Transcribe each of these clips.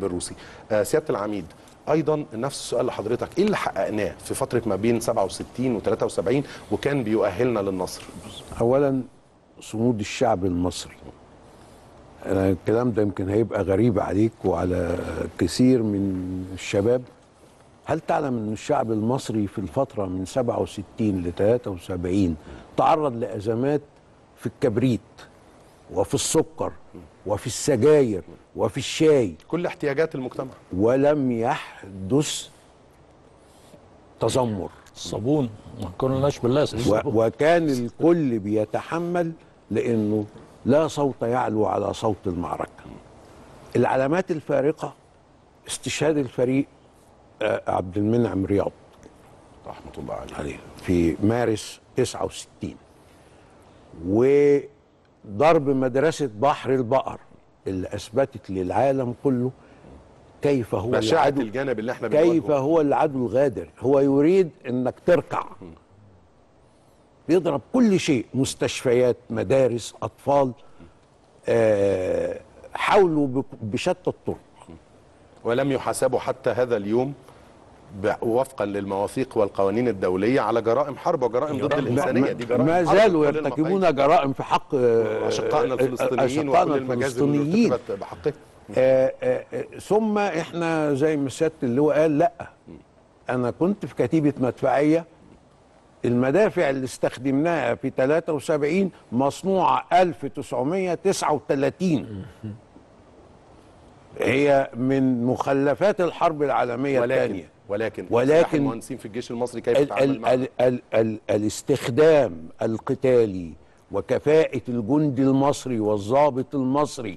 الروسي آه سياده العميد ايضا نفس السؤال لحضرتك ايه اللي حققناه في فتره ما بين 67 و73 وكان بيؤهلنا للنصر اولا صمود الشعب المصري أنا الكلام ده يمكن هيبقى غريب عليك وعلى كثير من الشباب هل تعلم ان الشعب المصري في الفتره من 67 ل 73 تعرض لازمات في الكبريت وفي السكر وفي السجاير وفي الشاي كل احتياجات المجتمع ولم يحدث تذمر الصابون ما كناش بالله و- وكان الكل بيتحمل لانه لا صوت يعلو على صوت المعركه العلامات الفارقه استشهاد الفريق آه، عبد المنعم رياض رحمه الله عليه عليه في مارس 69 وضرب مدرسه بحر البقر اللي اثبتت للعالم كله كيف هو بشاعه العدو الجانب اللي احنا كيف بنواجهه. هو العدو الغادر هو يريد انك تركع بيضرب كل شيء مستشفيات مدارس اطفال آه حاولوا بك- بشتى الطرق ولم يحاسبوا حتى هذا اليوم ب- وفقا للمواثيق والقوانين الدوليه على جرائم حرب وجرائم ضد الانسانيه دي جرائم ما حرب زالوا بكل يرتكبون جرائم في حق آه، اشقائنا آه، الفلسطينيين أشقائنا وكل المجازر اللي الفلسطينيين ارتكبت بحقهم آه، آه، آه، ثم احنا زي ما سياده اللواء قال لا انا كنت في كتيبه مدفعيه المدافع اللي استخدمناها في 73 مصنوعه 1939 هي من مخلفات الحرب العالميه ولكن الثانيه ولكن ولكن سلاح المهندسين في الجيش المصري كيف ال تعامل ال معه ال ال ال الاستخدام القتالي وكفاءة الجندي المصري والضابط المصري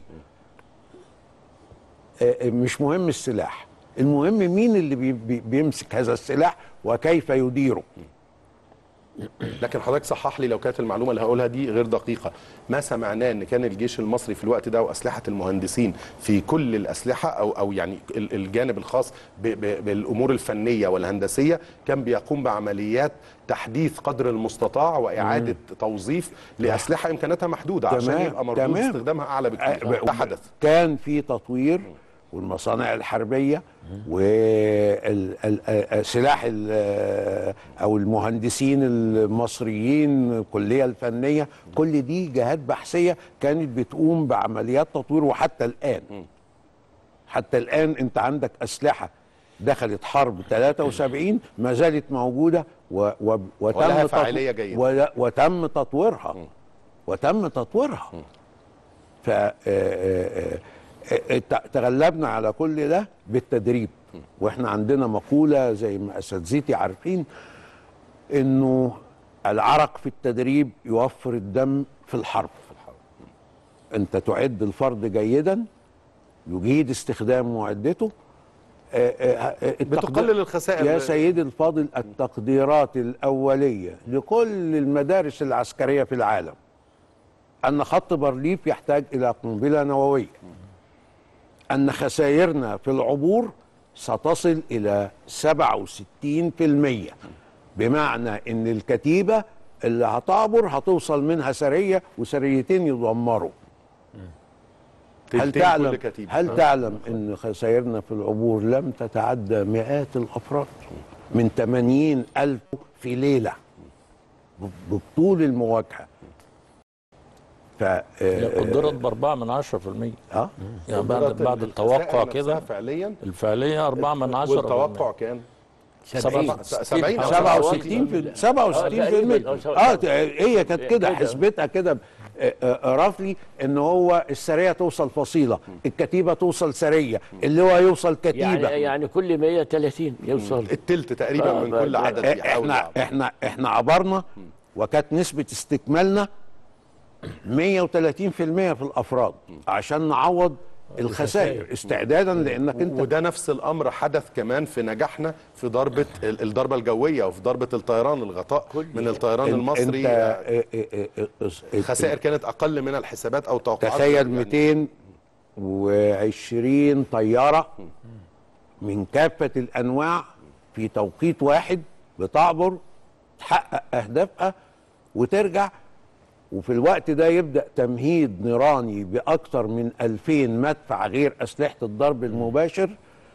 آه، آه، مش مهم السلاح المهم مين اللي بي بي بيمسك هذا السلاح وكيف يديره لكن حضرتك صحح لي لو كانت المعلومه اللي هقولها دي غير دقيقه ما سمعناه ان كان الجيش المصري في الوقت ده واسلحه المهندسين في كل الاسلحه او او يعني ال- الجانب الخاص ب- ب- بالامور الفنيه والهندسيه كان بيقوم بعمليات تحديث قدر المستطاع واعاده توظيف لاسلحه امكاناتها محدوده عشان تمام، يبقى مردود تمام. استخدامها اعلى بكتير آه، ده حدث كان في تطوير والمصانع الحربيه والسلاح او المهندسين المصريين الكليه الفنيه كل دي جهات بحثيه كانت بتقوم بعمليات تطوير وحتى الان حتى الان انت عندك اسلحه دخلت حرب 73 ما زالت موجوده و و وتم ولها تطو- فاعلية جيدة. ولا- وتم تطويرها وتم تطويرها ف آه، آه، آه، ت- تغلبنا على كل ده بالتدريب واحنا عندنا مقوله زي ما اساتذتي عارفين انه العرق في التدريب يوفر الدم في الحرب انت تعد الفرد جيدا يجيد استخدام معدته آه، آه، آه، التقدير- بتقلل الخسائر يا سيدي الفاضل التقديرات الأولية لكل المدارس العسكرية في العالم أن خط بارليف يحتاج إلى قنبلة نووية أن خسائرنا في العبور ستصل إلى 67% بمعنى أن الكتيبة اللي هتعبر هتوصل منها سرية وسريتين يدمروا هل تلتين كل تعلم كتيبة. هل تعلم ان خسائرنا في العبور لم تتعدى مئات الافراد من 80 الف في ليله ب- بطول المواجهه ف هي قدرت باربعه من 10% اه يعني بعد قدرات بعد الخسائر التوقع نفسها كده فعليا الفعلية 4 من 10 والتوقع كان سبعين. 70 أو 67 في 67 في تقريباً. المية اه هي كانت كده كده. حسبتها كده آه، آه، رفلي ان هو السريه توصل فصيله الكتيبه توصل سريه اللواء يوصل كتيبه يعني يعني كل 130 يوصل التلت تقريبا آه، من كل آه، عدد احنا بيحاول يعبر. احنا احنا عبرنا وكانت نسبه استكمالنا 130% في الافراد عشان نعوض الخسائر استعدادا لانك انت وده نفس الامر حدث كمان في نجاحنا في ضربه ال- الضربه الجويه وفي ضربه الطيران الغطاء من الطيران المصري انت اه، اه، اه، اه، الخسائر كانت اقل من الحسابات او توقعات تخيل يعني 220 طياره من كافه الانواع في توقيت واحد بتعبر تحقق اهدافها وترجع وفي الوقت ده يبدا تمهيد نيراني باكثر من 2000 مدفع غير اسلحه الضرب المباشر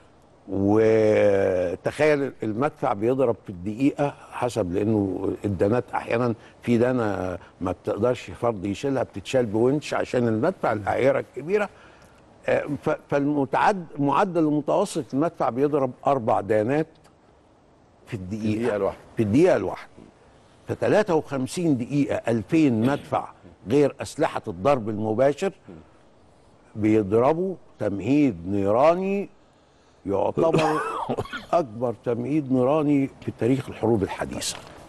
وتخيل المدفع بيضرب في الدقيقه حسب لانه الدانات احيانا في دانه ما بتقدرش فرد يشيلها بتتشال بونش عشان المدفع الاعيره الكبيره آه، ف- فالمتعد معدل المتوسط المدفع بيضرب اربع دانات في الدقيقه الدقيقة الواحدة. في الدقيقه الواحده في 53 دقيقه 2000 مدفع غير اسلحه الضرب المباشر بيضربوا تمهيد نيراني يعتبر اكبر تمهيد نيراني في تاريخ الحروب الحديثه